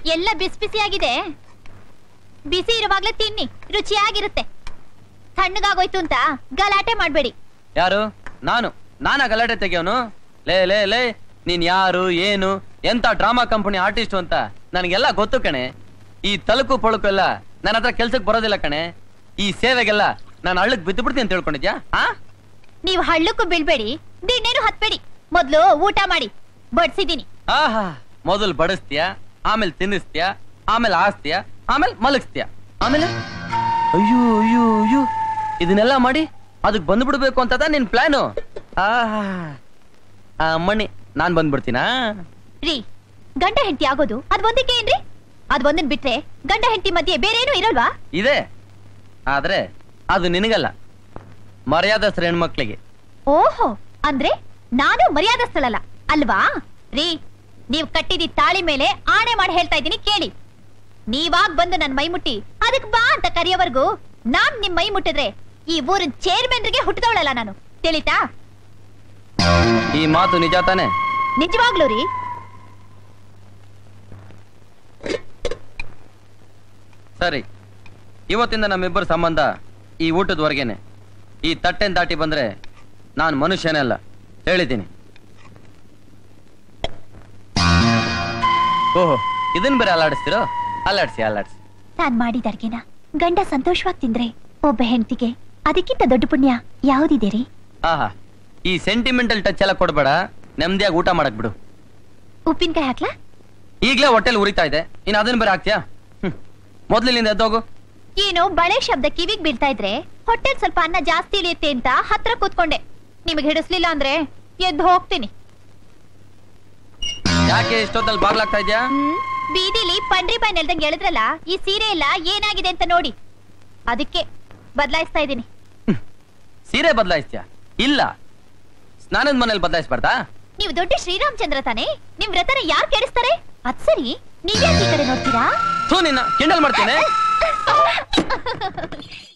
ಎಲ್ಲ ಬಿಸಿ ಬಿಸಿಯಾಗಿದೆ ಬಿಸಿ ಇರುವಾಗ್ಲೇ ತಿನ್ನಿ ರುಚಿಯಾಗಿರುತ್ತೆ ತಣ್ಣಗಾಗೋಯ್ತು ಅಂತ ಗಲಾಟೆ ಮಾಡ್ಬೇಡಿ ಯಾರು ನಾನು ನಾನಾ ಗಲಾಟೆ ತೆಗಿಯೋನು ಲೇ ಲೇ ಲೇ ನೀನ್ ಯಾರು ಏನು ಎಂತ ಡ್ರಾಮಾ ಕಂಪನಿ ಆರ್ಟಿಸ್ಟ್ ಅಂತ ನನಗೆಲ್ಲ ಗೊತ್ತು ಕಣೆ ಈ ತಲುಕು ಪಳುಕು ಎಲ್ಲ ನನ್ನ ಹತ್ರ ಕೆಲ್ಸಕ್ಕೆ ಬರೋದಿಲ್ಲ ಕಣೆ ಈ ಸೇವೆಗೆಲ್ಲ ನಾನು ಹಳ್ಳಕ್ ಬಿದ್ದು ಬಿಡ್ತೀನಿ ಅಂತ ತಿಳ್ಕೊಂಡಿದ್ಯಾ ಆ ನೀವು ಹಳ್ಳಕ್ಕೂ ಬೀಳ್ಬೇಡಿ ದಿಣ್ಣೇನು ಹತ್ಬೇಡಿ ಮೊದ್ಲು ಊಟ ಮಾಡಿ ಬಡ್ಸಿದೀನಿ ಆಹಾ ಮೊದಲು ಬಡಿಸ್ತೀಯ ಆಮೇಲೆ ತಿನ್ನಿಸ್ತೀಯ ಆಮೇಲೆ ಆಸ್ತೀಯ ಆಮೇಲೆ ಮಲಗಿಸ್ತೀಯ ಆಮೇಲೆ ಅಯ್ಯೋ ಅಯ್ಯೋ ಅಯ್ಯೋ ಇದನ್ನೆಲ್ಲ ಮಾಡಿ ಅದಕ್ಕೆ ಬಂದ್ಬಿಡ್ಬೇಕು ಅಂತದ ನಿನ್ ಪ್ಲಾನು ಆಹಾ ಆ ಮಣಿ ನಾನ್ ಬಂದ್ಬಿಡ್ತೀನಾ ರೀ ಗಂಡ ಹೆಂಡತಿ ಆಗೋದು ಅದ್ ಒಂದಕ್ಕೆ ಏನ್ರಿ ಅದ್ ಒಂದನ್ ಬಿಟ್ರೆ ಗಂಡ ಹೆಂಡತಿ ಮಧ್ಯೆ ಬೇರೆ ಏನೂ ಇರಲ್ವಾ ಇದೆ ಆದ್ರೆ ಅದು ನಿನಗಲ್ಲ ಮರ್ಯಾದಸ್ರ ಹೆಣ್ಮಕ್ಳಿಗೆ ಓಹೋ ಅಂದ್ರೆ ನಾನು ಮರ್ಯಾದಸ್ಥಳಲ್ಲ ಅಲ್ವಾ ರೀ ನೀವ್ ಕಟ್ಟಿದಿ ತಾಳಿ ಮೇಲೆ ಆಣೆ ಮಾಡಿ ಹೇಳ್ತಾ ಇದ್ದೀನಿ ಕೇಳಿ ನೀವಾಗ್ ಬಂದು ನನ್ ಮೈ ಮುಟ್ಟಿ ಅದಕ್ ಬಾ ಅಂತ ಕರೆಯೋವರ್ಗು ನಾನ್ ನಿಮ್ ಮೈ ಮುಟ್ಟಿದ್ರೆ ಈ ಊರಿನ ಚೇರ್ಮನ್ರಿಗೆ ಹುಟ್ಟಿದವಳಲ್ಲ ನಾನು ತಿಳಿತಾ ಈ ಮಾತು ನಿಜ ತಾನೆ ನಿಜವಾಗ್ಲೂ ರೀ ಸರಿ ಇವತ್ತಿಂದ ನಮ್ಮಿಬ್ಬರ ಸಂಬಂಧ ಈ ಊಟದವರೆಗೇನೆ ಈ ತಟ್ಟೆನ್ ದಾಟಿ ಬಂದ್ರೆ ನಾನು ಮನುಷ್ಯನೇ ಅಲ್ಲ ಹೇಳಿದ್ದೀನಿ ಓಹೋ ಇದನ್ ಬೇರೆ ಅಲ್ಲಾಡಿಸ್ತಿರೋ ಅಲ್ಲಾಡ್ಸಿ ಅಲ್ಲಾಡ್ಸಿ ನಾನ್ ಮಾಡಿದ ಅಡ್ಗೆನ ಗಂಡ ಸಂತೋಷವಾಗಿ ತಿಂದ್ರೆ ಒಬ್ಬ ಹೆಂಡತಿಗೆ ಅದಕ್ಕಿಂತ ದೊಡ್ಡ ಪುಣ್ಯ ಯಾವ್ದಿದೆ ರೀ ಆಹಾ ಈ ಸೆಂಟಿಮೆಂಟಲ್ ಟಚ್ ಎಲ್ಲ ಕೊಡ್ಬೇಡ ನೆಮ್ಮದಿಯಾಗಿ ಊಟ ಮಾಡಕ್ ಬಿಡು ಉಪ್ಪಿನಕಾಯಿ ಹಾಕ್ಲಾ ಈಗ್ಲೇ ಹೊಟ್ಟೆಲ್ ಉರಿತಾ ಇದೆ ಇನ್ನು ಅದನ್ನ ಬೇರೆ ಹಾಕ್ತೀಯಾ ಹ್ಮ್ ಮೊದ್ಲಿನಿಂದ ಎದ್ದೋಗು ಏನೋ ಬಳೆ ಶಬ್ದ ಕಿವಿಗ್ ಬೀಳ್ತಾ ಇದ್ರೆ ಹೊಟ್ಟೆಲ್ ಸ್ವಲ್ಪ ಅನ್ನ ಜಾಸ್ತಿ ಇಳಿಯುತ್ತೆ ಅಂತ ಹತ್ರ ಕೂತ್ಕೊಂಡೆ ನಿಮಗೆ ಹಿಡಿಸ್ಲಿಲ್ಲ ಅಂದ್ರೆ ಎದ್ದು ಹೋಗ್ತೀನಿ ಯಾಕೆ ಇಷ್ಟೊತ್ತಲ್ಲಿ ಬಾಗ್ಲಾಗ್ತಾ ಇದ್ಯಾ ಹ್ಮ್ ಬೀದಿಲಿ ಪಂಡ್ರಿ ಬಾಯ್ ನೆಲ್ದಂಗ್ ಹೇಳಿದ್ರಲ್ಲ ಈ ಸೀರೆ ಎಲ್ಲ ಏನಾಗಿದೆ ಅಂತ ನೋಡಿ ಅದಕ್ಕೆ ಬದಲಾಯಿಸ್ತಾ ಇದ್ದೀನಿ ಸೀರೆ ಬದಲಾಯಿಸ್ತೀಯಾ ಇಲ್ಲ ಸ್ನಾನದ ಮನೇಲಿ ಬದಲಾಯಿಸ್ಬಾರ್ದಾ ನೀವು ದೊಡ್ಡ ಶ್ರೀರಾಮಚಂದ್ರ ತಾನೇ ನಿಮ್ ವ್ರತನ ಯಾರು ಕೆಡಿಸ್ತಾರೆ ಅದ್ ಸರಿ ನೀವ್ಯಾಕೆ ಈ ಕಡೆ ನೋಡ್ತೀರಾ ಥೂ ನಿನ್ನ ಕಿಂಡಲ್ ಮಾಡ್ತೇನೆ